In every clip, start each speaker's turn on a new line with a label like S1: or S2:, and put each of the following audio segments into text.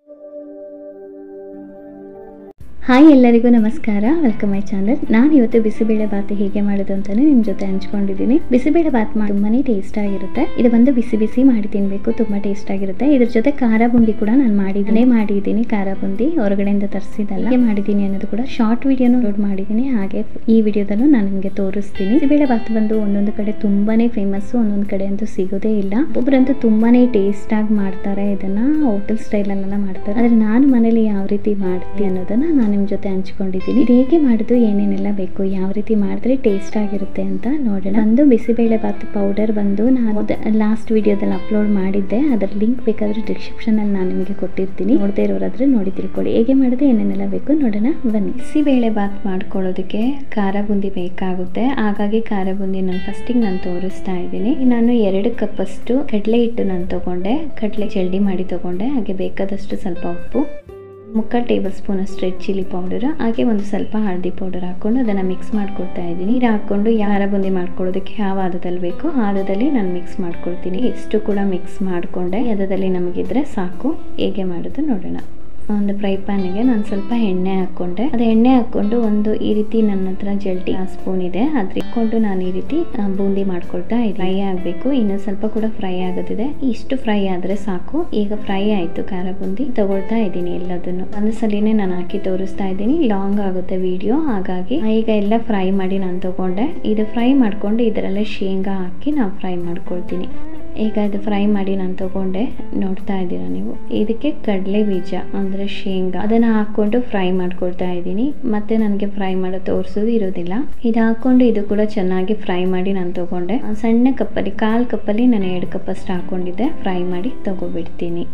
S1: hi ಎಲ್ಲರಿಗೂ ನಮಸ್ಕಾರ welcome my channel ನಾನು ಇವತ್ತು ಬಿಸಿಬೇಳೆ ಬಾತ್ ಹೇಗೆ ಮಾಡೋದು ಅಂತಾನೆ ನಿಮ್ಮ ಜೊತೆ ಹಂಚ್ಕೊಂಡಿದ್ದೀನಿ ಬಿಸಿಬೇಳೆ ಬಾತ್ ಮಾಡಿ ತುಂಬಾನೇ ಟೇಸ್ಟ್ ಆಗಿರುತ್ತೆ ಇದು ಬಂದು ಬಿಸಿ ಬಿಸಿ ಮಾಡಿ ತಿನ್ಬೇಕು ತುಂಬಾ ಟೇಸ್ಟ್ ಆಗಿರುತ್ತೆ ಇದ್ರ ಜೊತೆ ಖಾರ ಬುಂದಿ ಕೂಡ ನಾನು ಮಾಡಿದ್ದೀನಿ ಮಾಡಿದ್ದೀನಿ ಖಾರ ಬುಂದಿ ಹೊರಗಡೆಯಿಂದ ತರಿಸಿದಲ್ಲ ಹೇಗೆ ಮಾಡಿದ್ದೀನಿ ಅನ್ನೋದು ಕೂಡ ಶಾರ್ಟ್ ವಿಡಿಯೋನು ಅಪ್ಲೋಡ್ ಮಾಡಿದ್ದೀನಿ ಹಾಗೆ ಈ ವಿಡಿಯೋದಲ್ಲೂ ನಾನು ನಿಮಗೆ ತೋರಿಸ್ತೀನಿ ಬಿಸಿಬೇಳೆ ಬಾತ್ ಬಂದು ಒಂದೊಂದು ಕಡೆ ತುಂಬಾನೇ ಫೇಮಸ್ ಒಂದೊಂದು ಕಡೆ ಅಂತೂ ಸಿಗೋದೇ ಇಲ್ಲ ಒಬ್ಬರಂತೂ ತುಂಬಾನೇ ಟೇಸ್ಟ್ ಆಗಿ ಮಾಡ್ತಾರೆ ಇದನ್ನ ಹೋಟೆಲ್ ಸ್ಟೈಲ್ ಅಲ್ಲೆಲ್ಲ ಮಾಡ್ತಾರೆ ಆದ್ರೆ ನಾನು ಮನೇಲಿ ಯಾವ ರೀತಿ ಮಾಡ್ತೀನಿ ಅನ್ನೋದನ್ನ ನಾನು ನಿಮ್ಮ ಜೊತೆ ಹಂಚ್ಕೊಂಡಿದ್ದೀನಿ ಇದು ಹೇಗೆ ಮಾಡೋದು ಏನೇನೆಲ್ಲ ಬೇಕು ಯಾವ ರೀತಿ ಮಾಡಿದ್ರೆ ಟೇಸ್ಟ್ ಆಗಿರುತ್ತೆ ಅಂತ ನೋಡೋಣ ಒಂದು ಬಿಸಿಬೇಳೆ ಬಾತ್ ಪೌಡರ್ ಬಂದು ನಾನು ಲಾಸ್ಟ್ ವಿಡಿಯೋದಲ್ಲಿ ಅಪ್ಲೋಡ್ ಮಾಡಿದ್ದೆ ಅದರ ಲಿಂಕ್ ಬೇಕಾದ್ರೆ ಡಿಸ್ಕ್ರಿಪ್ಷನ್ ಅಲ್ಲಿ ನಾನು ನಿಮಗೆ ಕೊಟ್ಟಿರ್ತೀನಿ ನೋಡದೇ ಇರೋರಾದ್ರೆ ನೋಡಿ ತಿಳ್ಕೊಳ್ಳಿ ಹೇಗೆ ಮಾಡಿದ್ರೆ ಏನೇನೆಲ್ಲ ಬೇಕು ನೋಡೋಣ ಬನ್ನಿ ಬಿಸಿಬೇಳೆ ಬಾತ್ ಮಾಡ್ಕೊಳ್ಳೋದಕ್ಕೆ ಖಾರ ಬುಂದಿ ಬೇಕಾಗುತ್ತೆ ಹಾಗಾಗಿ ಖಾರ ಬುಂದಿ ನಾನು ಫಸ್ಟಿಗೆ ನಾನು ತೋರಿಸ್ತಾ ಇದ್ದೀನಿ ನಾನು ಎರಡು ಕಪ್ ಅಷ್ಟು ಕಡಲೆ ಹಿಟ್ಟು ನಾನು ತಗೊಂಡೆ ಕಡಲೆ ಜಲ್ಡಿ ಮಾಡಿ ತಗೊಂಡೆ ಹಾಗೆ ಬೇಕಾದಷ್ಟು ಸ್ವಲ್ಪ ಉಪ್ಪು ಮುಕ್ಕಾಲು ಟೇಬಲ್ ಸ್ಪೂನ್ ಅಷ್ಟು ರೆಡ್ ಚಿಲ್ಲಿ ಪೌಡರ್ ಹಾಗೆ ಒಂದು ಸ್ವಲ್ಪ ಹಳದಿ ಪೌಡರ್ ಹಾಕೊಂಡು ಅದನ್ನು ಮಿಕ್ಸ್ ಮಾಡ್ಕೊಳ್ತಾ ಇದ್ದೀನಿ ನೀರು ಹಾಕ್ಕೊಂಡು ಯಾರ ಬುಂದಿ ಮಾಡ್ಕೊಳ್ಳೋದಕ್ಕೆ ಯಾವ ಹದದಲ್ಲಿ ಬೇಕೋ ಆ ಹದದಲ್ಲಿ ನಾನು ಮಿಕ್ಸ್ ಮಾಡ್ಕೊಳ್ತೀನಿ ಎಷ್ಟು ಕೂಡ ಮಿಕ್ಸ್ ಮಾಡಿಕೊಂಡೆ ಹದದಲ್ಲಿ ನಮಗಿದ್ರೆ ಸಾಕು ಹೇಗೆ ಮಾಡೋದು ನೋಡೋಣ ಒಂದು ಫ್ರೈ ಪ್ಯಾನಿಗೆ ನಾನು ಸ್ವಲ್ಪ ಎಣ್ಣೆ ಹಾಕ್ಕೊಂಡೆ ಅದು ಎಣ್ಣೆ ಹಾಕ್ಕೊಂಡು ಒಂದು ಈ ರೀತಿ ನನ್ನ ಹತ್ರ ಜಲ್ಟಿ ಸ್ಪೂನ್ ಇದೆ ಅದ್ರ ಇಟ್ಕೊಂಡು ನಾನು ಈ ರೀತಿ ಆ, ಬೂಂದಿ ಮಾಡ್ಕೊಳ್ತಾ ಇದ್ದೀನಿ ಫ್ರೈ ಆಗಬೇಕು ಇನ್ನು ಸ್ವಲ್ಪ ಕೂಡ ಫ್ರೈ ಆಗೋದಿದೆ ಇಷ್ಟು ಫ್ರೈ ಆದರೆ ಸಾಕು ಈಗ ಫ್ರೈ ಆಯಿತು ಖಾರ ಬೂಂದಿ ತಗೊಳ್ತಾ ಇದ್ದೀನಿ ಎಲ್ಲದನ್ನು ಒಂದು ಸಲಿನೇ ನಾನು ಹಾಕಿ ತೋರಿಸ್ತಾ ಇದ್ದೀನಿ ಲಾಂಗ್ ಆಗುತ್ತೆ ವಿಡಿಯೋ ಹಾಗಾಗಿ ಈಗ ಎಲ್ಲ ಫ್ರೈ ಮಾಡಿ ನಾನು ತಗೊಂಡೆ ಇದು ಫ್ರೈ ಮಾಡ್ಕೊಂಡು ಇದರಲ್ಲೇ ಶೇಂಗಾ ಹಾಕಿ ನಾನು ಫ್ರೈ ಮಾಡ್ಕೊಳ್ತೀನಿ ಈಗ ಇದು ಫ್ರೈ ಮಾಡಿ ನಾನು ತಗೊಂಡೆ ನೋಡ್ತಾ ಇದ್ದೀರಾ ನೀವು ಇದಕ್ಕೆ ಕಡಲೆ ಬೀಜ ಅಂದರೆ ಶೇಂಗಾ ಅದನ್ನು ಹಾಕ್ಕೊಂಡು ಫ್ರೈ ಮಾಡ್ಕೊಳ್ತಾ ಇದ್ದೀನಿ ಮತ್ತೆ ನನಗೆ ಫ್ರೈ ಮಾಡೋ ತೋರಿಸೋದು ಇರೋದಿಲ್ಲ ಇದು ಹಾಕ್ಕೊಂಡು ಇದು ಕೂಡ ಚೆನ್ನಾಗಿ ಫ್ರೈ ಮಾಡಿ ನಾನು ತಗೊಂಡೆ ಆ ಸಣ್ಣ ಕಪ್ಪಲ್ಲಿ ಕಾಲು ಕಪ್ಪಲ್ಲಿ ನಾನು ಎರಡು ಕಪ್ ಅಷ್ಟು ಹಾಕ್ಕೊಂಡಿದ್ದೆ ಫ್ರೈ ಮಾಡಿ ತಗೊಬಿಡ್ತೀನಿ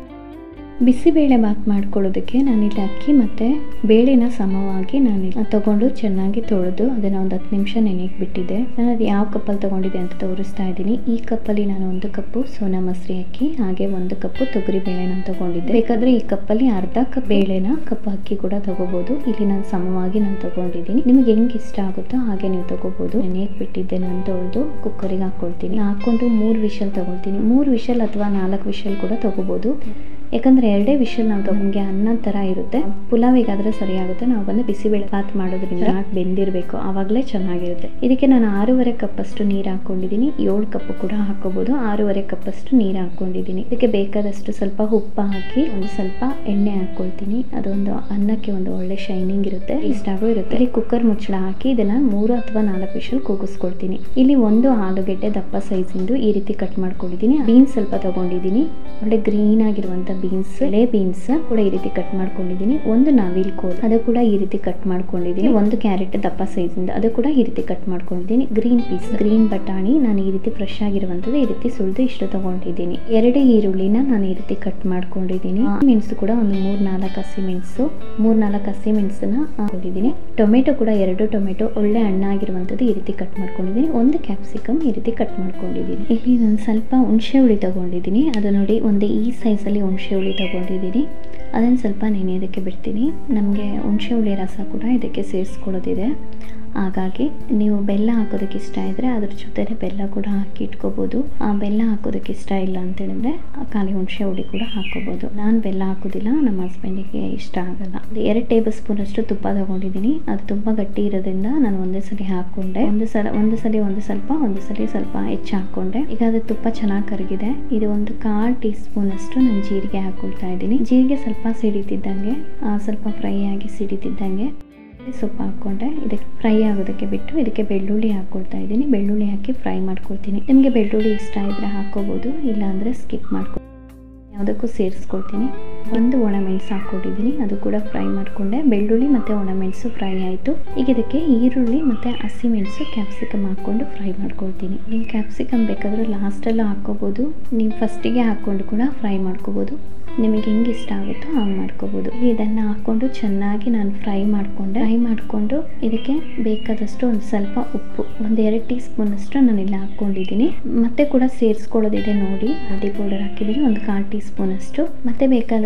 S1: ಬಿಸಿಬೇಳೆ ಬಾತ್ ಮಾಡ್ಕೊಳ್ಳೋದಕ್ಕೆ ನಾನಿಲ್ಲಿ ಅಕ್ಕಿ ಮತ್ತು ಬೇಳೆನ ಸಮವಾಗಿ ನಾನು ತಗೊಂಡು ಚೆನ್ನಾಗಿ ತೊಳೆದು ಅದನ್ನು ಒಂದು ಹತ್ತು ನಿಮಿಷ ನೆನೆಗೆ ಬಿಟ್ಟಿದ್ದೆ ನಾನು ಅದು ಯಾವ ಕಪ್ಪಲ್ಲಿ ತೊಗೊಂಡಿದ್ದೆ ಅಂತ ತೋರಿಸ್ತಾ ಇದ್ದೀನಿ ಈ ಕಪ್ಪಲ್ಲಿ ನಾನು ಒಂದು ಕಪ್ಪು ಸೋನಾ ಮಸರಿ ಅಕ್ಕಿ ಹಾಗೆ ಒಂದು ಕಪ್ಪು ತೊಗರಿ ಬೇಳೆ ನಾನು ತಗೊಂಡಿದ್ದೆ ಬೇಕಾದರೆ ಈ ಕಪ್ಪಲ್ಲಿ ಅರ್ಧ ಕಪ್ ಬೇಳೆನ ಕಪ್ ಅಕ್ಕಿ ಕೂಡ ತಗೋಬೋದು ಇಲ್ಲಿ ನಾನು ಸಮವಾಗಿ ನಾನು ತಗೊಂಡಿದ್ದೀನಿ ನಿಮಗೆ ಹೆಂಗೆ ಇಷ್ಟ ಆಗುತ್ತೋ ಹಾಗೆ ನೀವು ತಗೋಬೋದು ನೆನೆಗೆ ಬಿಟ್ಟಿದ್ದೆ ನಾನು ತೊಳೆದು ಕುಕ್ಕರಿಗೆ ಹಾಕ್ಕೊಳ್ತೀನಿ ಹಾಕ್ಕೊಂಡು ಮೂರು ವಿಷಲ್ ತಗೊಳ್ತೀನಿ ಮೂರು ವಿಷಲ್ ಅಥವಾ ನಾಲ್ಕು ವಿಷಲ್ ಕೂಡ ತಗೋಬೋದು ಯಾಕಂದ್ರೆ ಎರಡೇ ವಿಷಲ್ ನಾವು ತಗೊಂಡ್ಗೆ ಅನ್ನ ಥರ ಇರುತ್ತೆ ಪುಲಾವಿಗಾದ್ರೆ ಸರಿ ಆಗುತ್ತೆ ನಾವು ಬಂದು ಬಿಸಿಬೇಳೆ ಬಾತ್ ಮಾಡೋದ್ರಿಂದ ಚೆನ್ನಾಗಿ ಬೆಂದಿರಬೇಕು ಆವಾಗಲೇ ಚೆನ್ನಾಗಿರುತ್ತೆ ಇದಕ್ಕೆ ನಾನು ಆರೂವರೆ ಕಪ್ ಅಷ್ಟು ನೀರು ಹಾಕೊಂಡಿದ್ದೀನಿ ಏಳು ಕಪ್ ಕೂಡ ಹಾಕೋಬಹುದು ಆರೂವರೆ ಕಪ್ ಅಷ್ಟು ನೀರು ಹಾಕೊಂಡಿದ್ದೀನಿ ಇದಕ್ಕೆ ಬೇಕಾದಷ್ಟು ಸ್ವಲ್ಪ ಉಪ್ಪು ಹಾಕಿ ಒಂದು ಸ್ವಲ್ಪ ಎಣ್ಣೆ ಹಾಕೊಳ್ತೀನಿ ಅದೊಂದು ಅನ್ನಕ್ಕೆ ಒಂದು ಒಳ್ಳೆ ಶೈನಿಂಗ್ ಇರುತ್ತೆ ಇಷ್ಟ ಆಗೋ ಇರುತ್ತೆ ಇಲ್ಲಿ ಕುಕ್ಕರ್ ಮುಚ್ಚಳ ಹಾಕಿ ಇದನ್ನ ಮೂರು ಅಥವಾ ನಾಲ್ಕು ವಿಷಲ್ ಕೂಗಿಸ್ಕೊಳ್ತೀನಿ ಇಲ್ಲಿ ಒಂದು ಆಲೂಗೆಡ್ಡೆ ದಪ್ಪ ಸೈಜಿಂದು ಈ ರೀತಿ ಕಟ್ ಮಾಡ್ಕೊಂಡಿದ್ದೀನಿ ಬೀನ್ಸ್ ಸ್ವಲ್ಪ ತಗೊಂಡಿದ್ದೀನಿ ಒಳ್ಳೆ ಗ್ರೀನ್ ಆಗಿರುವಂತ ಬೀನ್ಸ್ ಎಳೆ ಬೀನ್ಸ್ ಕೂಡ ಈ ರೀತಿ ಕಟ್ ಮಾಡ್ಕೊಂಡಿದ್ದೀನಿ ಒಂದು ನವಿಲ್ ಕೋಲ್ ಅದು ಕೂಡ ಈ ರೀತಿ ಕಟ್ ಮಾಡ್ಕೊಂಡಿದ್ದೀನಿ ಒಂದು ಕ್ಯಾರೆಟ್ ದಪ್ಪ ಸೈಜ್ ಇಂದ ಅದು ಕೂಡ ಈ ರೀತಿ ಕಟ್ ಮಾಡ್ಕೊಂಡಿದ್ದೀನಿ ಗ್ರೀನ್ ಪೀಸ್ ಗ್ರೀನ್ ಬಟಾಣಿ ನಾನು ಈ ರೀತಿ ಫ್ರೆಶ್ ಆಗಿರುವಂತದ್ದು ಈ ರೀತಿ ಸುಳಿದು ಇಷ್ಟು ತಗೊಂಡಿದ್ದೀನಿ ಎರಡು ಈರುಳ್ಳಿನ ನಾನು ಈ ರೀತಿ ಕಟ್ ಮಾಡ್ಕೊಂಡಿದ್ದೀನಿ ಮೆಣಸು ಕೂಡ ಒಂದು ಮೂರ್ ನಾಲ್ಕು ಹಸಿ ಮೆಣಸು ಮೂರ್ ನಾಲ್ಕು ಹಸಿ ಮೆಣಸನ್ನ ಹಾಕೊಂಡಿದ್ದೀನಿ ಟೊಮೆಟೊ ಕೂಡ ಎರಡು ಟೊಮೆಟೊ ಒಳ್ಳೆ ಹಣ್ಣಾಗಿರುವಂತದ್ದು ಈ ರೀತಿ ಕಟ್ ಮಾಡ್ಕೊಂಡಿದ್ದೀನಿ ಒಂದು ಕ್ಯಾಪ್ಸಿಕಮ್ ಈ ರೀತಿ ಕಟ್ ಮಾಡ್ಕೊಂಡಿದ್ದೀನಿ ಇಲ್ಲಿ ನಾನು ಸ್ವಲ್ಪ ಹುಣಸೆ ಹುಳಿ ತಗೊಂಡಿದ್ದೀನಿ ಅದು ನೋಡಿ ಒಂದು ಈ ಸೈಜಲ್ಲಿ ಹುಣಸೆ ಹುಳಿ ತಗೊಂಡಿದ್ದೀನಿ ಅದನ್ನು ಸ್ವಲ್ಪ ನೆನೆಯೋದಕ್ಕೆ ಬಿಡ್ತೀನಿ ನಮಗೆ ಹುಣಸೆ ಹುಳಿ ರಸ ಕೂಡ ಇದಕ್ಕೆ ಸೇರಿಸ್ಕೊಳ್ಳೋದಿದೆ ಹಾಗಾಗಿ ನೀವು ಬೆಲ್ಲ ಹಾಕೋದಕ್ಕೆ ಇಷ್ಟ ಇದ್ದರೆ ಅದ್ರ ಜೊತೆನೆ ಬೆಲ್ಲ ಕೂಡ ಹಾಕಿ ಇಟ್ಕೋಬೋದು ಆ ಬೆಲ್ಲ ಹಾಕೋದಕ್ಕೆ ಇಷ್ಟ ಇಲ್ಲ ಅಂತ ಹೇಳಿದ್ರೆ ಖಾಲಿ ಹುಣಸೆ ಹುಳಿ ಕೂಡ ಹಾಕೋಬೋದು ನಾನು ಬೆಲ್ಲ ಹಾಕೋದಿಲ್ಲ ನಮ್ಮ ಹಸ್ಬೆಂಡಿಗೆ ಇಷ್ಟ ಆಗಲ್ಲ ಎರಡು ಟೇಬಲ್ ಸ್ಪೂನ್ ಅಷ್ಟು ತುಪ್ಪ ತಗೊಂಡಿದ್ದೀನಿ ಅದು ತುಂಬ ಗಟ್ಟಿ ಇರೋದ್ರಿಂದ ನಾನು ಒಂದೇ ಸಲ ಹಾಕ್ಕೊಂಡೆ ಒಂದು ಸಲ ಒಂದು ಸಲ ಒಂದು ಸ್ವಲ್ಪ ಒಂದು ಸಲ ಸ್ವಲ್ಪ ಹೆಚ್ಚು ಹಾಕ್ಕೊಂಡೆ ಈಗ ಅದು ತುಪ್ಪ ಚೆನ್ನಾಗಿ ಕರಗಿದೆ ಇದು ಒಂದು ಕಾಲು ಟೀ ಸ್ಪೂನ್ ಅಷ್ಟು ನಾನು ಜೀರಿಗೆ ಹಾಕೊಳ್ತಾ ಇದ್ದೀನಿ ಜೀರಿಗೆ ಸ್ವಲ್ಪ ಸಿಡಿತಿದ್ದಂಗೆ ಆ, ಸ್ವಲ್ಪ ಫ್ರೈ ಆಗಿ ಸಿಡಿತಿದ್ದಂಗೆ ಸೊಪ್ಪು ಹಾಕ್ಕೊಂಡೆ ಇದಕ್ಕೆ ಫ್ರೈ ಆಗೋದಕ್ಕೆ ಬಿಟ್ಟು ಇದಕ್ಕೆ ಬೆಳ್ಳುಳ್ಳಿ ಹಾಕ್ಕೊಳ್ತಾ ಇದ್ದೀನಿ ಬೆಳ್ಳುಳ್ಳಿ ಹಾಕಿ ಫ್ರೈ ಮಾಡ್ಕೊಳ್ತೀನಿ ನಿಮಗೆ ಬೆಳ್ಳುಳ್ಳಿ ಇಷ್ಟ ಇದ್ದರೆ ಹಾಕ್ಕೋಬೋದು ಇಲ್ಲಾಂದರೆ ಸ್ಕಿಪ್ ಮಾಡ್ಕೊ ಯಾವುದಕ್ಕೂ ಸೇರಿಸ್ಕೊಳ್ತೀನಿ ಒಂದು ಒಣಮೆಣಸು ಹಾಕ್ಕೊಂಡಿದ್ದೀನಿ ಅದು ಕೂಡ ಫ್ರೈ ಮಾಡಿಕೊಂಡೆ ಬೆಳ್ಳುಳ್ಳಿ ಮತ್ತು ಒಣಮೆಣಸು ಫ್ರೈ ಆಯಿತು ಈಗ ಇದಕ್ಕೆ ಈರುಳ್ಳಿ ಮತ್ತು ಹಸಿಮೆಣಸು ಕ್ಯಾಪ್ಸಿಕಮ್ ಹಾಕ್ಕೊಂಡು ಫ್ರೈ ಮಾಡ್ಕೊಳ್ತೀನಿ ನೀವು ಕ್ಯಾಪ್ಸಿಕಮ್ ಬೇಕಾದರೆ ಲಾಸ್ಟಲ್ಲೂ ಹಾಕ್ಕೋಬೋದು ನೀವು ಫಸ್ಟಿಗೆ ಹಾಕ್ಕೊಂಡು ಕೂಡ ಫ್ರೈ ಮಾಡ್ಕೋಬೋದು ನಿಮಗೆ ಹೆಂಗೆ ಇಷ್ಟ ಆಗುತ್ತೋ ಹಂಗೆ ಮಾಡ್ಕೋಬೋದು ಇದನ್ನು ಹಾಕ್ಕೊಂಡು ಚೆನ್ನಾಗಿ ನಾನು ಫ್ರೈ ಮಾಡಿಕೊಂಡೆ ಫ್ರೈ ಮಾಡಿಕೊಂಡು ಇದಕ್ಕೆ ಬೇಕಾದಷ್ಟು ಒಂದು ಸ್ವಲ್ಪ ಉಪ್ಪು ಒಂದು ಎರಡು ಟೀ ಸ್ಪೂನ್ ಅಷ್ಟು ನಾನು ಇಲ್ಲಿ ಹಾಕ್ಕೊಂಡಿದ್ದೀನಿ ಮತ್ತೆ ಕೂಡ ಸೇರಿಸ್ಕೊಳ್ಳೋದಿದೆ ನೋಡಿ ಹಳದಿ ಪೌಡರ್ ಹಾಕಿದ್ದೀನಿ ಒಂದು ಕಾಲು ಟೀ ಸ್ಪೂನ್ ಅಷ್ಟು ಮತ್ತೆ ಬೇಕಾದರೆ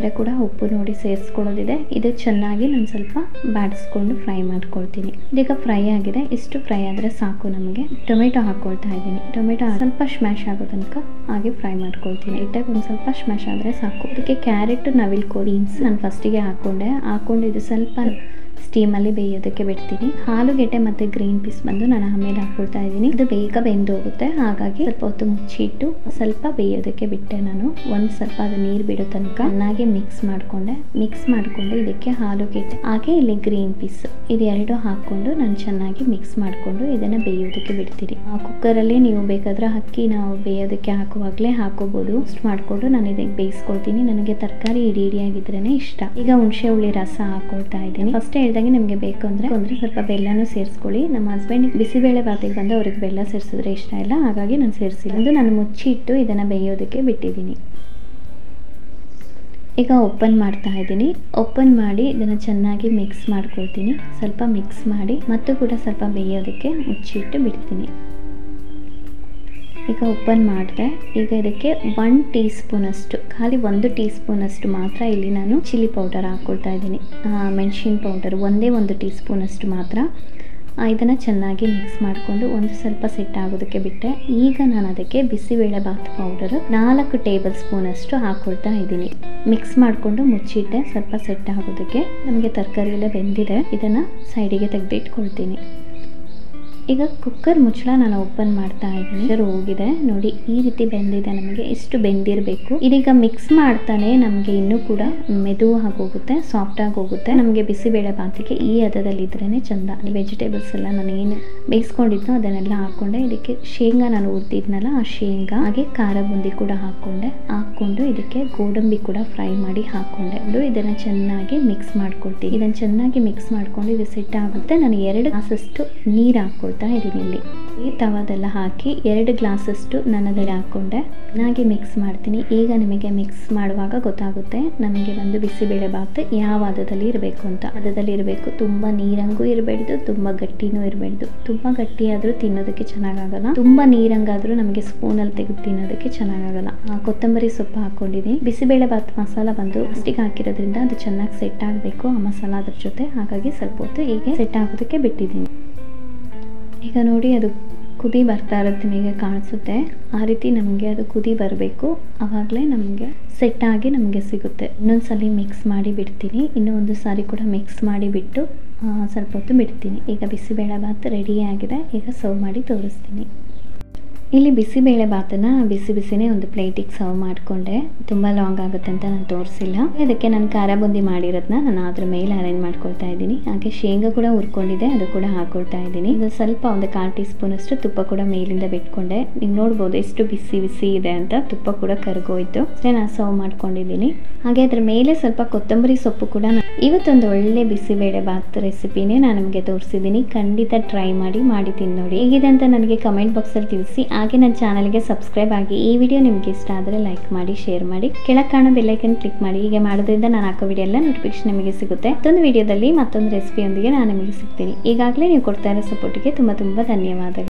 S1: ಕಡೆ ಕೂಡ ಉಪ್ಪು ನೋಡಿ ಸೇರಿಸ್ಕೊಳ್ಳೋದಿದೆ ಇದು ಚೆನ್ನಾಗಿ ನಾನು ಸ್ವಲ್ಪ ಬಾಡಿಸ್ಕೊಂಡು ಫ್ರೈ ಮಾಡ್ಕೊಳ್ತೀನಿ ಇದೀಗ ಫ್ರೈ ಆಗಿದೆ ಇಷ್ಟು ಫ್ರೈ ಆದರೆ ಸಾಕು ನಮಗೆ ಟೊಮೆಟೊ ಹಾಕ್ಕೊಳ್ತಾ ಇದ್ದೀನಿ ಟೊಮೆಟೊ ಸ್ವಲ್ಪ ಸ್ಮ್ಯಾಶ್ ಆಗೋ ತನಕ ಹಾಗೆ ಫ್ರೈ ಮಾಡ್ಕೊಳ್ತೀನಿ ಇಟ್ಟಾಗ ಒಂದು ಸ್ವಲ್ಪ ಸ್ಮ್ಯಾಶ್ ಆದರೆ ಸಾಕು ಇದಕ್ಕೆ ಕ್ಯಾರೆಟ್ ನವಿಲ್ಕೋಡಿ ಬೀನ್ಸ್ ನಾನು ಫಸ್ಟಿಗೆ ಹಾಕ್ಕೊಂಡೆ ಹಾಕ್ಕೊಂಡು ಇದು ಸ್ವಲ್ಪ ಸ್ಟೀಮಲ್ಲಿ ಬೇಯೋದಕ್ಕೆ ಬಿಡ್ತೀನಿ ಆಲೂಗೆಡ್ಡೆ ಮತ್ತು ಗ್ರೀನ್ ಪೀಸ್ ಬಂದು ನಾನು ಆಮೇಲೆ ಹಾಕ್ಕೊಳ್ತಾ ಇದ್ದೀನಿ ಇದು ಬೇಗ ಬೆಂದು ಹೋಗುತ್ತೆ ಹಾಗಾಗಿ ಸ್ವಲ್ಪ ಹೊತ್ತು ಮುಚ್ಚಿಟ್ಟು ಸ್ವಲ್ಪ ಬೇಯೋದಕ್ಕೆ ಬಿಟ್ಟೆ ನಾನು ಒಂದು ಸ್ವಲ್ಪ ಅದು ನೀರು ಬಿಡೋ ತನಕ ಚೆನ್ನಾಗಿ ಮಿಕ್ಸ್ ಮಾಡಿಕೊಂಡೆ ಮಿಕ್ಸ್ ಮಾಡಿಕೊಂಡು ಇದಕ್ಕೆ ಆಲೂಗೆಡ್ಡೆ ಹಾಗೆ ಇಲ್ಲಿ ಗ್ರೀನ್ ಪೀಸ್ ಇದೆರಡು ಹಾಕ್ಕೊಂಡು ನಾನು ಚೆನ್ನಾಗಿ ಮಿಕ್ಸ್ ಮಾಡಿಕೊಂಡು ಇದನ್ನು ಬೇಯೋದಕ್ಕೆ ಬಿಡ್ತೀನಿ ಆ ಕುಕ್ಕರಲ್ಲಿ ನೀವು ಬೇಕಾದ್ರೆ ಅಕ್ಕಿ ನಾವು ಬೇಯೋದಕ್ಕೆ ಹಾಕುವಾಗಲೇ ಹಾಕೋಬೋದು ಅಷ್ಟು ಮಾಡಿಕೊಂಡು ನಾನು ಇದಕ್ಕೆ ಬೇಯಿಸ್ಕೊಳ್ತೀನಿ ನನಗೆ ತರಕಾರಿ ಇಡಿ ಇಡಿಯಾಗಿದ್ರೇ ಇಷ್ಟ ಈಗ ಹುಣಸೆ ಹುಳಿ ರಸ ಹಾಕೊಳ್ತಾ ಇದ್ದೀನಿ ಫಸ್ಟ್ ಹೇಳ್ದಂಗೆ ನಿಮಗೆ ಬೇಕು ಅಂದರೆ ಅಂದರೆ ಸ್ವಲ್ಪ ಬೆಲ್ಲನೂ ಸೇರಿಸ್ಕೊಳ್ಳಿ ನಮ್ಮ ಹಸ್ಬೆಂಡ್ ಬಿಸಿಬೇಳೆ ಬಾತಿಗೆ ಬಂದು ಅವ್ರಿಗೆ ಬೆಲ್ಲ ಸೇರಿಸಿದ್ರೆ ಇಷ್ಟ ಇಲ್ಲ ಹಾಗಾಗಿ ನಾನು ಸೇರಿಸಿಲ್ಲ ಅದು ನಾನು ಮುಚ್ಚಿಟ್ಟು ಇದನ್ನು ಬೇಯೋದಕ್ಕೆ ಬಿಟ್ಟಿದ್ದೀನಿ ಈಗ ಓಪನ್ ಮಾಡ್ತಾ ಇದ್ದೀನಿ ಓಪನ್ ಮಾಡಿ ಇದನ್ನು ಚೆನ್ನಾಗಿ ಮಿಕ್ಸ್ ಮಾಡ್ಕೊಳ್ತೀನಿ ಸ್ವಲ್ಪ ಮಿಕ್ಸ್ ಮಾಡಿ ಮತ್ತು ಕೂಡ ಸ್ವಲ್ಪ ಬೇಯೋದಕ್ಕೆ ಮುಚ್ಚಿಟ್ಟು ಬಿಡ್ತೀನಿ ಈಗ ಓಪನ್ ಮಾಡಿದೆ ಈಗ ಇದಕ್ಕೆ ಒನ್ ಟೀ ಸ್ಪೂನಷ್ಟು ಖಾಲಿ ಒಂದು ಟೀ ಸ್ಪೂನಷ್ಟು ಮಾತ್ರ ಇಲ್ಲಿ ನಾನು ಚಿಲ್ಲಿ ಪೌಡರ್ ಹಾಕ್ಕೊಳ್ತಾ ಇದ್ದೀನಿ ಮೆಣಸಿನ ಪೌಡರ್ ಒಂದೇ ಒಂದು ಟೀ ಸ್ಪೂನಷ್ಟು ಮಾತ್ರ ಇದನ್ನು ಚೆನ್ನಾಗಿ ಮಿಕ್ಸ್ ಮಾಡಿಕೊಂಡು ಒಂದು ಸ್ವಲ್ಪ ಸೆಟ್ ಆಗೋದಕ್ಕೆ ಬಿಟ್ಟೆ ಈಗ ನಾನು ಅದಕ್ಕೆ ಬಿಸಿಬೇಳೆ ಬಾತ್ ಪೌಡರು ನಾಲ್ಕು ಟೇಬಲ್ ಸ್ಪೂನಷ್ಟು ಹಾಕ್ಕೊಳ್ತಾ ಇದ್ದೀನಿ ಮಿಕ್ಸ್ ಮಾಡಿಕೊಂಡು ಮುಚ್ಚಿಟ್ಟೆ ಸ್ವಲ್ಪ ಸೆಟ್ ಆಗೋದಕ್ಕೆ ನಮಗೆ ತರಕಾರಿ ಎಲ್ಲ ಬೆಂದಿದೆ ಇದನ್ನು ಸೈಡಿಗೆ ತೆಗೆದಿಟ್ಕೊಳ್ತೀನಿ ಈಗ ಕುಕ್ಕರ್ ಮುಚ್ಚಳ ನಾನು ಓಪನ್ ಮಾಡ್ತಾ ಇದ್ದೀನಿ ಹೋಗಿದೆ ನೋಡಿ ಈ ರೀತಿ ಬೆಂದಿದೆ ನಮಗೆ ಇಷ್ಟು ಬೆಂದಿರಬೇಕು ಇದೀಗ ಮಿಕ್ಸ್ ಮಾಡ್ತಾನೆ ನಮಗೆ ಇನ್ನೂ ಕೂಡ ಮೆದು ಆಗೋಗುತ್ತೆ ಸಾಫ್ಟ್ ಆಗಿ ಹೋಗುತ್ತೆ ನಮಗೆ ಬಿಸಿಬೇಳೆ ಬಾತಿಗೆ ಈ ಹದದಲ್ಲಿದ್ರೇ ಚಂದ ವೆಜಿಟೇಬಲ್ಸ್ ಎಲ್ಲ ನಾನು ಏನು ಬೇಯಿಸ್ಕೊಂಡಿದ್ನೋ ಅದನ್ನೆಲ್ಲ ಹಾಕ್ಕೊಂಡೆ ಇದಕ್ಕೆ ಶೇಂಗಾ ನಾನು ಉರ್ದಿದ್ನಲ್ಲ ಆ ಶೇಂಗಾ ಹಾಗೆ ಖಾರ ಬುಂದಿ ಕೂಡ ಹಾಕ್ಕೊಂಡೆ ಹಾಕ್ಕೊಂಡು ಇದಕ್ಕೆ ಗೋಡಂಬಿ ಕೂಡ ಫ್ರೈ ಮಾಡಿ ಹಾಕ್ಕೊಂಡೆ ಇದನ್ನು ಚೆನ್ನಾಗಿ ಮಿಕ್ಸ್ ಮಾಡ್ಕೊಳ್ತೀನಿ ಇದನ್ನು ಚೆನ್ನಾಗಿ ಮಿಕ್ಸ್ ಮಾಡ್ಕೊಂಡು ಇದು ಸೆಟ್ ಆಗುತ್ತೆ ನಾನು ಎರಡು ಗ್ಲಾಸಷ್ಟು ನೀರು ಹಾಕ್ಕೊಳ್ತೀನಿ ಇದ್ದೀನಿ ಇಲ್ಲಿ ಈ ತವಾದೆಲ್ಲ ಹಾಕಿ ಎರಡು ಗ್ಲಾಸಷ್ಟು ನಾನು ಅದರಲ್ಲಿ ಹಾಕ್ಕೊಂಡೆ ಚೆನ್ನಾಗಿ ಮಿಕ್ಸ್ ಮಾಡ್ತೀನಿ ಈಗ ನಿಮಗೆ ಮಿಕ್ಸ್ ಮಾಡುವಾಗ ಗೊತ್ತಾಗುತ್ತೆ ನಮಗೆ ಒಂದು ಬಿಸಿಬೇಳೆ ಬಾತ್ ಯಾವ ಹದದಲ್ಲಿ ಇರಬೇಕು ಅಂತ ಹದದಲ್ಲಿ ಇರಬೇಕು ತುಂಬ ನೀರಂಗೂ ಇರಬೇಡ್ದು ತುಂಬ ಗಟ್ಟಿನೂ ಇರಬೇಡ್ದು ತುಂಬ ಗಟ್ಟಿ ಆದರೂ ತಿನ್ನೋದಕ್ಕೆ ಚೆನ್ನಾಗಾಗಲ್ಲ ತುಂಬ ನೀರಂಗಾದರೂ ನಮಗೆ ಸ್ಪೂನಲ್ಲಿ ತೆಗೆದು ತಿನ್ನೋದಕ್ಕೆ ಚೆನ್ನಾಗಾಗಲ್ಲ ಕೊತ್ತಂಬರಿ ಸೊಪ್ಪು ಹಾಕ್ಕೊಂಡಿದ್ದೀನಿ ಬಿಸಿಬೇಳೆ ಬಾತ್ ಮಸಾಲ ಬಂದು ಫಸ್ಟಿಗೆ ಹಾಕಿರೋದ್ರಿಂದ ಅದು ಚೆನ್ನಾಗಿ ಸೆಟ್ ಆಗಬೇಕು ಆ ಮಸಾಲ ಅದ್ರ ಜೊತೆ ಹಾಗಾಗಿ ಸ್ವಲ್ಪ ಹೊತ್ತು ಹೀಗೆ ಸೆಟ್ ಆಗೋದಕ್ಕೆ ಬಿಟ್ಟಿದ್ದೀನಿ ಈಗ ನೋಡಿ ಅದು ಕುದಿ ಬರ್ತಾ ಇರುತ್ತೆ ನಿಮಗೆ ಕಾಣಿಸುತ್ತೆ ಆ ರೀತಿ ನಮಗೆ ಅದು ಕುದಿ ಬರಬೇಕು ಆವಾಗಲೇ ನಮಗೆ ಸೆಟ್ ಆಗಿ ನಮಗೆ ಸಿಗುತ್ತೆ ಇನ್ನೊಂದು ಸಲ ಮಿಕ್ಸ್ ಮಾಡಿ ಬಿಡ್ತೀನಿ ಇನ್ನೂ ಒಂದು ಸಾರಿ ಕೂಡ ಮಿಕ್ಸ್ ಮಾಡಿ ಬಿಟ್ಟು ಸ್ವಲ್ಪ ಹೊತ್ತು ಬಿಡ್ತೀನಿ ಈಗ ಬಿಸಿಬೇಳೆ ಭಾತ್ ರೆಡಿ ಆಗಿದೆ ಈಗ ಸರ್ವ್ ಮಾಡಿ ತೋರಿಸ್ತೀನಿ ಇಲ್ಲಿ ಬಿಸಿಬೇಳೆ ಭಾತನ್ನ ಬಿಸಿ ಬಿಸಿನೇ ಒಂದು ಪ್ಲೇಟಿಗೆ ಸರ್ವ್ ಮಾಡಿಕೊಂಡೆ ತುಂಬ ಲಾಂಗ್ ಆಗುತ್ತೆ ಅಂತ ನಾನು ತೋರಿಸಿಲ್ಲ ಅದಕ್ಕೆ ನಾನು ಖಾರ ಬುಂದಿ ಮಾಡಿರೋದನ್ನ ನಾನು ಅದ್ರ ಮೇಲೆ ಅರೇಂಜ್ ಮಾಡ್ಕೊಳ್ತಾ ಇದ್ದೀನಿ ಹಾಗೆ ಶೇಂಗಾ ಕೂಡ ಹುರ್ಕೊಂಡಿದೆ ಅದು ಕೂಡ ಹಾಕೊಳ್ತಾ ಇದ್ದೀನಿ ಇದು ಸ್ವಲ್ಪ ಒಂದು ಕಾಲು ಟೀ ಸ್ಪೂನ್ ಅಷ್ಟು ತುಪ್ಪ ಕೂಡ ಮೇಲಿಂದ ಬಿಟ್ಕೊಂಡೆ ನೀವು ನೋಡ್ಬೋದು ಎಷ್ಟು ಬಿಸಿ ಬಿಸಿ ಇದೆ ಅಂತ ತುಪ್ಪ ಕೂಡ ಕರ್ಗೋಯ್ತು ಅಷ್ಟೇ ನಾನು ಸರ್ವ್ ಮಾಡ್ಕೊಂಡಿದ್ದೀನಿ ಹಾಗೆ ಅದ್ರ ಮೇಲೆ ಸ್ವಲ್ಪ ಕೊತ್ತಂಬರಿ ಸೊಪ್ಪು ಕೂಡ ಇವತ್ತೊಂದು ಒಳ್ಳೆ ಬಿಸಿಬೇಳೆ ಭಾತ್ ರೆಸಿಪಿನೇ ನಾನು ನಿಮಗೆ ತೋರಿಸಿದ್ದೀನಿ ಖಂಡಿತ ಟ್ರೈ ಮಾಡಿ ಮಾಡಿ ತಿಂದು ನೋಡಿ ಹೇಗಿದೆ ಅಂತ ನನಗೆ ಕಮೆಂಟ್ ಬಾಕ್ಸಲ್ಲಿ ತಿಳಿಸಿ ಹಾಗೆ ನನ್ನ ಚಾನಲ್ಗೆ ಸಬ್ಸ್ಕ್ರೈಬ್ ಆಗಿ ಈ ವಿಡಿಯೋ ನಿಮಗೆ ಇಷ್ಟ ಆದರೆ ಲೈಕ್ ಮಾಡಿ ಶೇರ್ ಮಾಡಿ ಕೆಳಗೆ ಕಾಣೋ ಬೆಲ್ಲೈಕನ್ ಕ್ಲಿಕ್ ಮಾಡಿ ಹೀಗೆ ಮಾಡೋದ್ರಿಂದ ನಾನು ಹಾಕೋ ವಿಡಿಯೋ ಎಲ್ಲ ನೋಟಿಫಿಕೇಶನ್ ನಿಮಗೆ ಸಿಗುತ್ತೆ ಮತ್ತೊಂದು ವಿಡಿಯೋದಲ್ಲಿ ಮತ್ತೊಂದು ರೆಸಿಪಿಯೊಂದಿಗೆ ನಾನು ನಿಮಗೆ ಸಿಗ್ತೀನಿ ಈಗಾಗಲೇ ನೀವು ಕೊಡ್ತಾ ಇರೋ ಸಪೋರ್ಟಿಗೆ ತುಂಬ ತುಂಬ ಧನ್ಯವಾದಗಳು